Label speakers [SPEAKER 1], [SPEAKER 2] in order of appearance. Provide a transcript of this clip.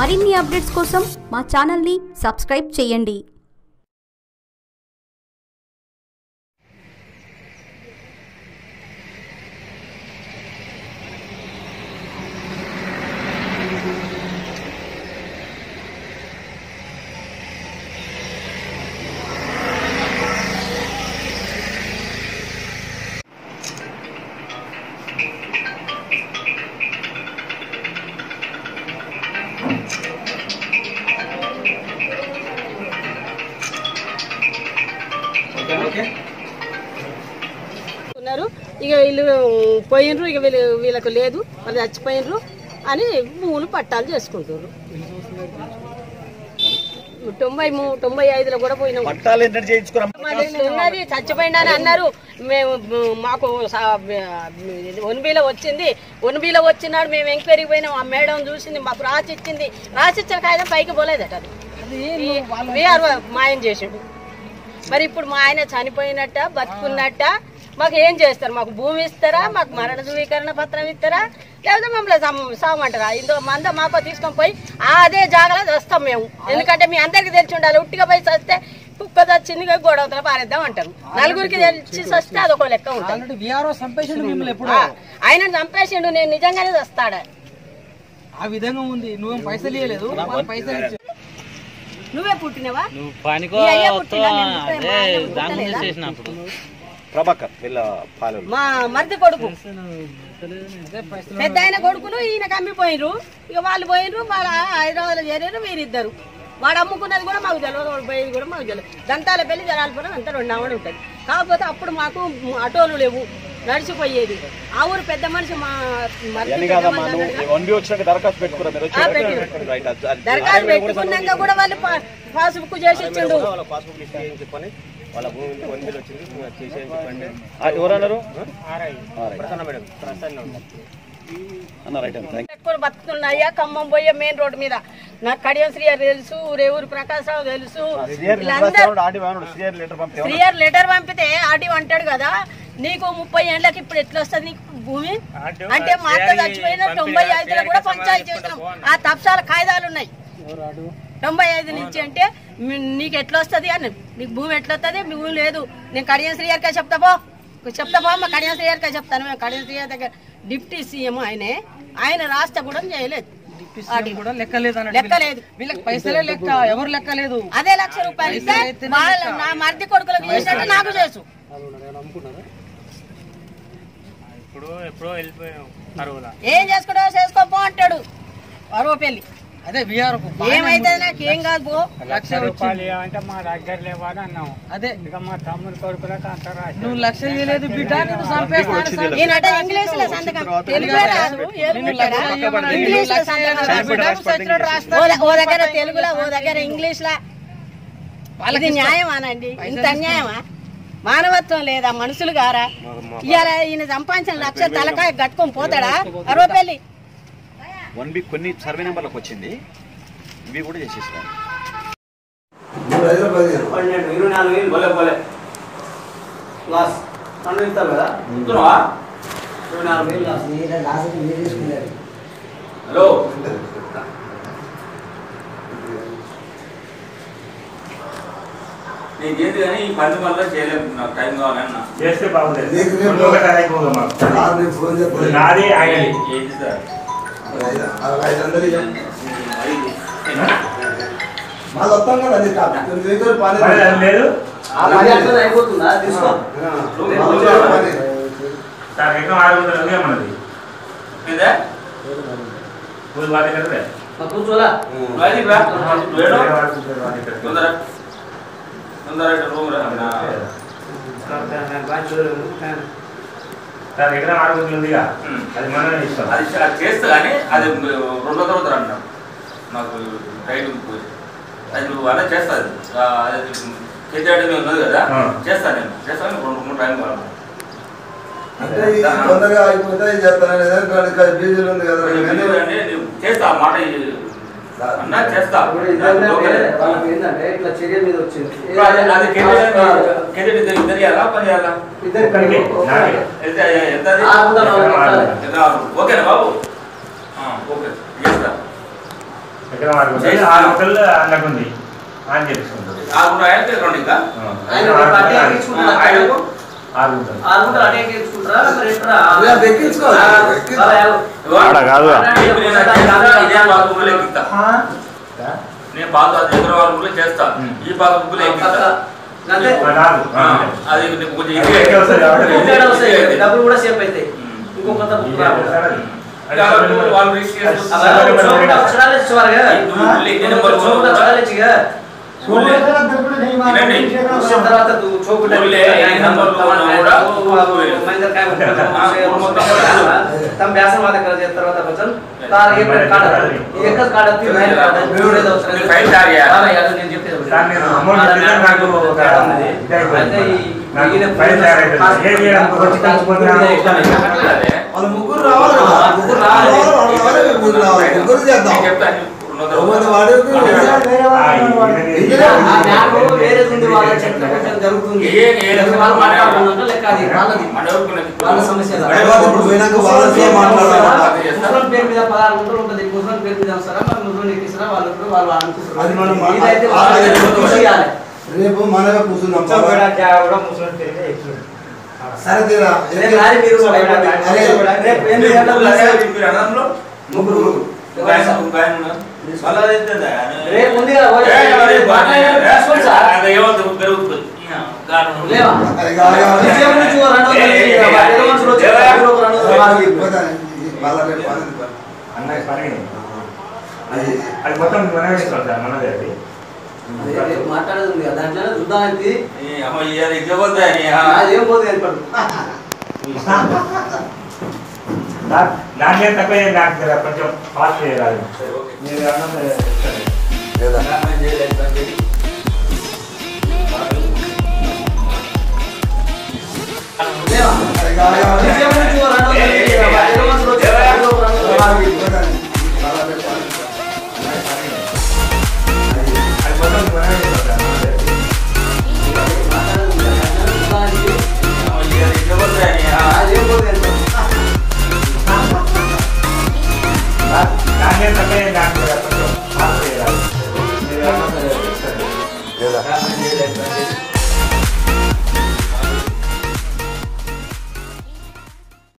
[SPEAKER 1] మరిన్ని అప్డేట్స్ కోసం మా ఛానల్ని సబ్స్క్రైబ్ చేయండి
[SPEAKER 2] ఉన్నారు ఇక వీళ్ళు పోయినరు ఇక వీళ్ళు వీళ్ళకు లేదు వాళ్ళు చచ్చిపోయినరు అని భూములు పట్టాలు చేసుకుంటారు తొంభై మూ- తొంభై ఐదులో కూడా పోయినాం
[SPEAKER 3] పట్టాలు ఏంటంటే చేయించుకున్నాం
[SPEAKER 2] మాది ఉన్నది చచ్చిపోయింది అని అన్నారు మేము మ్, మాకు ఒన్బీలో వచ్చింది ఒన్బీలో వచ్చినాడు మేము ఎంక్వైరీకి పోయినాం ఆ మేడం చూసింది మాకు రాసి ఇచ్చింది రాసి ఇచ్చిన కాగితం పైకి పోలేదట అది వీఆర్ మాయం చేసిండు మరి ఇప్పుడు మా ఆయన చనిపోయినట్ట బతుకున్నట్ట మాకు ఏం చేస్తారు మాకు భూమి ఇస్తారా మాకు మరణ ధృవీకరణ పత్రం ఇస్తారా లేకపోతే మమ్మల్ని సమ్- సామంటారా ఇందులో మంద మాకో తీసుకొని పోయి ఆ అదే జాగాలో వస్తాం మేము ఎందుకంటే మీ అందరికి తెలిసి ఉండాలి ఉట్టిగా పోయి చస్తే కుక్క చచ్చింది ఇక గొడవతల పారేద్దాం అంటారు నలుగురికి తెలిసి వస్తే అదొక లెక్క ఉంటుంది
[SPEAKER 4] ఆల్రెడీ విఆర్ఓ సంపేషణ మిమ్మల్ని ఎప్పుడు
[SPEAKER 2] ఆ, ఆయన చంపేసిండు నేను నిజంగానే చస్తాడా
[SPEAKER 4] ఆ విధంగా ఉంది నువ్వేం పైసలు ఇవ్వలేదు వాళ్ళు పైసలు ఇచ్చారు
[SPEAKER 2] నువ్వే పుట్టినవా
[SPEAKER 5] నువ్వు పనికో
[SPEAKER 2] మీ అయ్య
[SPEAKER 5] వస్తావా?
[SPEAKER 2] పుట్టినా నేను పుట్టినా, మా
[SPEAKER 5] అదే
[SPEAKER 2] అయ్య
[SPEAKER 5] దాని
[SPEAKER 2] పుట్టలేదా?
[SPEAKER 5] గురించి చేసినప్పుడు
[SPEAKER 3] ప్రభాకర్ వీళ్ళ పాలు
[SPEAKER 2] మా మరిది కొడుకు పెద్ద ఆయన కొడుకులు ఈయన కమ్మిపోయినరు ఇక వాళ్ళు పోయినరు వాళ్ళ హైదరాబాద్ చేరారు వీరిద్దరు వాడు అమ్ముకున్నది కూడా మాకు తెలియదు వాడు పోయేది కూడా మాకు తెలియదు దంతాల పెళ్లి జరాలపురం అంతా రెండు ఆవిడ ఉంటుంది కాకపోతే అప్పుడు మాకు ఆటోలు లేవు నడిచిపోయేది ఆ ఊరు పెద్ద మనిషి మా మరిది
[SPEAKER 3] ఇవన్నీ
[SPEAKER 2] పెద్ద
[SPEAKER 3] కాదమ్మా
[SPEAKER 2] మనిషి
[SPEAKER 3] నువ్వు
[SPEAKER 2] అన్నాడుగా.
[SPEAKER 3] వన్ బి వచ్చినాక దరఖాస్తు పెట్టుకురా మీరు
[SPEAKER 2] ఆ, పెట్టిరు.
[SPEAKER 3] వచ్చి రైట్ అది- అది-
[SPEAKER 2] దరఖాస్తు
[SPEAKER 3] ఆర్ఐ కూడా
[SPEAKER 2] పెట్టుకున్నాక కూడా వాళ్ళు పా- పాస్బుక్ చేసి ఇచ్చిండు
[SPEAKER 6] వాళ్ళ పాస్బుక్ లిస్ట్ అని చెప్పని వాళ్ళ భూమి వన్ బిల్ వచ్చింది చేసేయని చెప్పండి
[SPEAKER 3] ఆ, ఎవరన్నారు
[SPEAKER 6] R I
[SPEAKER 3] R I.
[SPEAKER 6] Prasanna madam Prasanna ఉంది.
[SPEAKER 3] అన్న రైట్ అండి థ్యాంక్
[SPEAKER 2] పెట్టుకొని బతుకుతున్నాయా ఖమ్మం పోయే మెయిన్ రోడ్ మీద నాకు కడియం శ్రీయారు తెలుసు రేవూరు ప్రకాశరావు తెలుసు వీళ్ళందరూ
[SPEAKER 3] సిఆర్ లెటర్ పంపి
[SPEAKER 2] శ్రీయర్ లెటర్ పంపితే ఆర్డీ అంటాడు కదా నీకు ముప్పై ఏళ్ళకి ఇప్పుడు ఎట్లా వస్తుంది నీకు భూమి అంటే మా అత్త చచ్చిపోయిన తొంభై ఐదులో కూడా పంచాయతీ చేసినాం ఆ తప్సాల కాయిదాలు ఉన్నాయి తొంభై ఐదు నుంచి అంటే మీ- నీకు ఎట్లా వస్తుంది అని నీకు భూమి ఎట్లా వస్తుంది మీ భూమి లేదు నేను కడియం శ్రీయర్కే చెప్తా పో చెప్తా పో మా కడియం శ్రీయర్కే చెప్తాను మేము కడియం శ్రీయర్ దగ్గర డిప్యూటీ సీఎం ఆయనే ఆయన రాష్ట్ర కూడా చేయలేదు
[SPEAKER 4] సీఎం కూడా లెక్క లేదు అన్నట్టు.
[SPEAKER 2] లెక్క లేదు
[SPEAKER 4] వీళ్ళకి పైసలే లెక్క ఎవరు లెక్క లేదు
[SPEAKER 2] అదే లక్ష రూపాయలు ఇస్తే వాళ్ళ నా మర్ది కొడుకులకు చేసినట్టు నాకు చేసు
[SPEAKER 5] ఇప్పుడు ఎప్పుడో వెళ్ళిపోయాం కరువులా
[SPEAKER 2] ఏం చేసుకుంటావో చేసుకోపో అంటాడు అరవ పెళ్లి
[SPEAKER 4] అదే విఆర్ఓ
[SPEAKER 2] ఏమైతే నాకు ఏం కాదు పో
[SPEAKER 4] లక్ష వచ్చింది
[SPEAKER 5] అంటే మా దగ్గర లేవని అన్నాం
[SPEAKER 4] అదే
[SPEAKER 5] ఇక మా తమ్ముని కొడుకులకు అంత రాసి
[SPEAKER 4] నువ్వు లక్ష ఇవ్వలేదు బిడ్డ నేను చంపేస్తాను
[SPEAKER 2] ఈయనట ఇంగ్లీష్ లో సంతకం తెలుగే రాదు ఏలు పెట్టాడా? ఇంగ్లీష్ లో సంతకం ఓ- ఓ దగ్గర తెలుగులో ఓ దగ్గర ఇంగ్లీష్ లా ఇది న్యాయం అనండి ఇంత అన్యాయమా మానవత్వం లేదా మనుషులు గారా ఇవాళ ఈయన సంపాదించిన లక్ష తలకాయ కట్టుకొని పోతాడా అరవ పెళ్లి
[SPEAKER 3] వన్ బి కొన్ని సర్వే నెంబర్లకు వచ్చింది ఇవి కూడా చేసేస్తాను
[SPEAKER 6] పన్నెండు ఇరవై నాలుగు వేలు పోలే పోలే లాస్ రెండు ఇస్తారు కదా ఇస్తున్నావా ఇరవై నాలుగు వేలు లాస్ హలో నేను చేసి కానీ ఈ పని వల్ల చేయలేము నాకు టైం కావాలన్నా
[SPEAKER 7] చేస్తే బాగుండేది
[SPEAKER 8] నీకు నేను
[SPEAKER 7] రెండు ఒకసారి అయిపోదు మాకు.
[SPEAKER 8] సార్ నీకు ఫోన్ చెప్పలేదు
[SPEAKER 7] నాది ఆగలి
[SPEAKER 6] ఏంటి సార్
[SPEAKER 8] ఐదు వందలు ఇయ్య.
[SPEAKER 6] ఐదు
[SPEAKER 8] మాది వస్తాం కదా నీకు ఆ దగ్గర పని
[SPEAKER 7] మరి అది లేదు
[SPEAKER 6] ఆ పని అట్లా అయిపోతుందా తీసుకో
[SPEAKER 8] ఆ, పని.
[SPEAKER 7] సార్ ఎకరం ఆరు వందలు ఉంది మనది
[SPEAKER 6] ఇదే
[SPEAKER 7] పూలు వాటి కదా
[SPEAKER 6] కూర్చోలా రైట్ రా వేణు తొందర తొందర రూమ్ రా
[SPEAKER 7] సార్ ఎకరం ఆరు వందలు ఉందిగా
[SPEAKER 6] ఉమ్.
[SPEAKER 7] అది మనమే ఇస్తాం
[SPEAKER 6] అది చే- అది చేస్తా కానీ అది రెండో తర్వాత అంటాం నాకు టైట్ ఉంది పోయి అది నువ్వు అలా చేస్తుంది అది చేతి ఉన్నది కదా
[SPEAKER 7] ఆ.
[SPEAKER 6] చేస్తాను నేను చేస్తాను రెండు మూడు టైం కావాలి
[SPEAKER 8] అంటే ఇది తొందరగా అయిపోతే ఇది చేస్తాను ఎందుకంటే ఇక్కడ డీజిల్ ఉంది కదా
[SPEAKER 6] కొంచెం
[SPEAKER 8] కానీ
[SPEAKER 6] మెల్లిగా అంటే నేను చేస్తా ఆ మాట ఈ- అన్నా చేస్తా
[SPEAKER 9] వాళ్ళకి ఏంటంటే ఇట్లా చర్య మీద వచ్చింది
[SPEAKER 6] ఇప్పుడు అది అది కెరీర్ ఇద్దరు ఇద్దరు చేయాలా పని చేయాలా
[SPEAKER 9] ఇద్దరు
[SPEAKER 7] ఇక్కడికి, నాకే.
[SPEAKER 6] ఎంత ఎంత అది?
[SPEAKER 9] ఆరు వందల నాలుగు
[SPEAKER 7] ఎకరం ఆరు
[SPEAKER 9] లక్షలు.
[SPEAKER 7] వందలు.
[SPEAKER 6] ఎంత ఓకేనా బాబు ఆ, ఓకే చేస్తా
[SPEAKER 7] ఎకరం ఆరు గుంటలు ఆరు గుంటలు అన్నకుంది అని తెలుసుకుంటాడు
[SPEAKER 6] ఆరు గుంటలు ఆయన పేరు రెండు ఇంకా
[SPEAKER 9] ఆయన రేపు అటే ఎక్కించుకుంటారా ఆయనకు?
[SPEAKER 7] ఆరు గుంటలు
[SPEAKER 9] ఆరు గుంటలు అటే ఎక్కించుకుంటారా మరి ఎట్లా?
[SPEAKER 8] ఇలా ఎక్కించుకోవాలి.
[SPEAKER 9] ఆ,
[SPEAKER 8] ఎక్కించుకో.
[SPEAKER 9] అలా ఎవ-
[SPEAKER 3] ఆడ కాదు
[SPEAKER 6] ఇప్పుడు నేను చేస్తా, ఇదే పాత బుక్కులు ఎక్కిస్తా నేను పాత ఎదురు వాళ్ళ బుక్కులు చేస్తా ఈ పాత బుక్కులు ఎక్కిస్తా
[SPEAKER 9] అంతే.
[SPEAKER 7] నాలుగు
[SPEAKER 6] ఆ, అది నీకు కొంచెం
[SPEAKER 7] అది
[SPEAKER 6] ఈజీ
[SPEAKER 7] ఎక్కడ వస్తుంది కాబట్టి
[SPEAKER 9] ఇంకో తేడా వస్తాయి. డబ్బులు కూడా సేఫ్ అవుతాయి ఇంకో కొత్త బుక్ రాకుండా
[SPEAKER 6] వాళ్ళు రిస్క్ చేస్తారు
[SPEAKER 9] అలా చోట అక్షరాలు ఇచ్చేవారు కదా
[SPEAKER 6] నువ్వు ఎన్ని నెంబర్
[SPEAKER 9] చోట అక్షరాలు ఇచ్చి కదా
[SPEAKER 6] వినండి.
[SPEAKER 9] వచ్చిన తర్వాత దు- చోపు
[SPEAKER 6] ఊళ్ళే ఐదు నంబర్లు ఉన్నా కూడా
[SPEAKER 9] మహేందర్ కాయ మొత్తం తమ వ్యాసం మా దగ్గర చేసిన తర్వాత కొంచెం తాను ఏ కాడ ఈ ఎక్కడ కాడ తీరు కాడ దేవుడు ఏదో అవసరం లేదు.
[SPEAKER 6] ఫైల్ తయారు చేయాలి.
[SPEAKER 9] అలా కాదు, నేను చెప్పేది ఒకటి.
[SPEAKER 7] దాన్ని నేను అమౌంట్
[SPEAKER 9] అలా
[SPEAKER 7] ఇస్తే నాకు ఒక
[SPEAKER 9] తేడా ఉన్నది.
[SPEAKER 7] ఇది అయిపోయింది.
[SPEAKER 9] అయితే ఈ-
[SPEAKER 7] నాకు
[SPEAKER 9] ఈయన
[SPEAKER 7] ఫైల్ తయారైపోయింది. ఏం చేయాలి? వచ్చి కలుసుకొని
[SPEAKER 6] అట్లనే.
[SPEAKER 8] వాళ్ళు ముగ్గురు రావాలి కదా
[SPEAKER 9] ఆ, ముగ్గురు రావాలి.
[SPEAKER 8] వాళ్ళు రావాలి, ముగ్గురు రావాలి. ముగ్గురు చేద్దాం
[SPEAKER 6] నేను చెప్తాను ఉన్నదో.
[SPEAKER 8] ఎవరిని వాడు
[SPEAKER 7] ఆ, ఇది-
[SPEAKER 9] ఆ మ్యాప్ వేరేది ఉంది వాళ్ళ చెట్ల కొంచెం జరుగుతుంది
[SPEAKER 6] ఏ- ఏ రకమైన
[SPEAKER 9] వాళ్ళు
[SPEAKER 6] మాట
[SPEAKER 9] మాట్లాడుకుంటున్నారో లెక్క అది వాళ్ళది
[SPEAKER 6] మన ఎవరికి
[SPEAKER 9] వాళ్ళ సమస్య కాదు.
[SPEAKER 8] తర్వాత ఇప్పుడు పోయినాక వాళ్ళతో మాట్లాడాలి
[SPEAKER 9] ముస్లిం పేరు మీద పదహారు గుంటలు ఉంటుంది ముస్లిం పేరు మీద వస్తారా మరి ముస్లిం ఎక్కిస్తారా వాళ్ళు ఇప్పుడు వాళ్ళు అనుకుంటారు
[SPEAKER 8] అది మనం
[SPEAKER 9] ఇదైతే
[SPEAKER 8] ఆ-
[SPEAKER 9] వాళ్ళ
[SPEAKER 8] ఆ-
[SPEAKER 9] దగ్గర కృషి చేయాలి.
[SPEAKER 8] రేపు మనమే కూర్చున్నాం సరే తీరా
[SPEAKER 9] రేపు రాత్రి మీరు
[SPEAKER 8] అరే,
[SPEAKER 9] రేపు ఎనిమిది గంటలకు లేచి
[SPEAKER 6] మీరు అన్నంలో
[SPEAKER 9] ముగ్గురు
[SPEAKER 6] ఒక ఆయన ఒక ఆయన ఉన్నాడు. మళ్ళా అదేంటంటే ఆయన-
[SPEAKER 9] రేపు ఉంది కదా, ఓ-
[SPEAKER 6] ఏ, మరి
[SPEAKER 9] రేపు మాట్లాడేది తీసుకోండి సార్.
[SPEAKER 6] అది ఏమవుతుంది? పెరుగుతుంది. ఇక కారణం.
[SPEAKER 9] లేవా?
[SPEAKER 8] అరే, కాదు, కాదు.
[SPEAKER 9] విజయం నుంచి ఓ రెండు వందలు ఇచ్చి, ఏదో మనుషులు వచ్చి
[SPEAKER 6] లేవా?
[SPEAKER 9] ఊరు ఒక రెండు వందలు వాళ్ళకి ఇవ్వు.
[SPEAKER 8] పోతాను. వాళ్ళ రేపు పని ఉంది.
[SPEAKER 7] అన్నయ్య పని
[SPEAKER 8] అది
[SPEAKER 7] అది మొత్తం మనమే ఇస్తాం సార్ మనదే అది
[SPEAKER 9] అదే రేపు మాట్లాడేది ఉంది కదా, దాంట్లోనే చూద్దాం అయితే
[SPEAKER 6] ఈ అమ్మ ఇయ్యాలి, ఇది ఇవ్వద్దా అని, ఆ.
[SPEAKER 9] అదేం పోతే ఏర్పడు
[SPEAKER 7] నా- నాకేం తక్కువ చేయండి, నాకు జర కొంచెం ఫాస్ట్ చేయాలి మీరు అన్నం ఇస్తాను.
[SPEAKER 8] లేదా
[SPEAKER 6] రామాయణం చేయలేదు, పని చేయి.
[SPEAKER 9] లేవా?
[SPEAKER 8] అరే, కాదు, కాదు.
[SPEAKER 9] విజయం నుంచి ఓ రెండు వందలు ఇచ్చి, ఏదో మనుషులు వచ్చి ఊరు ఒక రెండు వందలు వాళ్ళకి ఇవ్వు.
[SPEAKER 8] పోతాను. వాళ్ళ రేపు పని ఉంది.
[SPEAKER 7] అది మొత్తం మనమే ఇస్తాం సార్ మనదే.
[SPEAKER 9] మాట్లాడేది ఉంది కదా, దాంట్లోనే చూద్దాం అయితే
[SPEAKER 6] అమ్మ ఇయ్యాలి, ఇది ఇవ్వద్దా అని, ఆ.
[SPEAKER 9] అదేం పోతే ఏర్పడు
[SPEAKER 7] నా- నాకేం తక్కువ చేయండి, నాకు జర కొంచెం ఫాస్ట్ చేయాలి మీరు అన్నం ఇస్తాను.
[SPEAKER 8] లేదా
[SPEAKER 6] రామాయణం చేయలేదు, పని చేయి.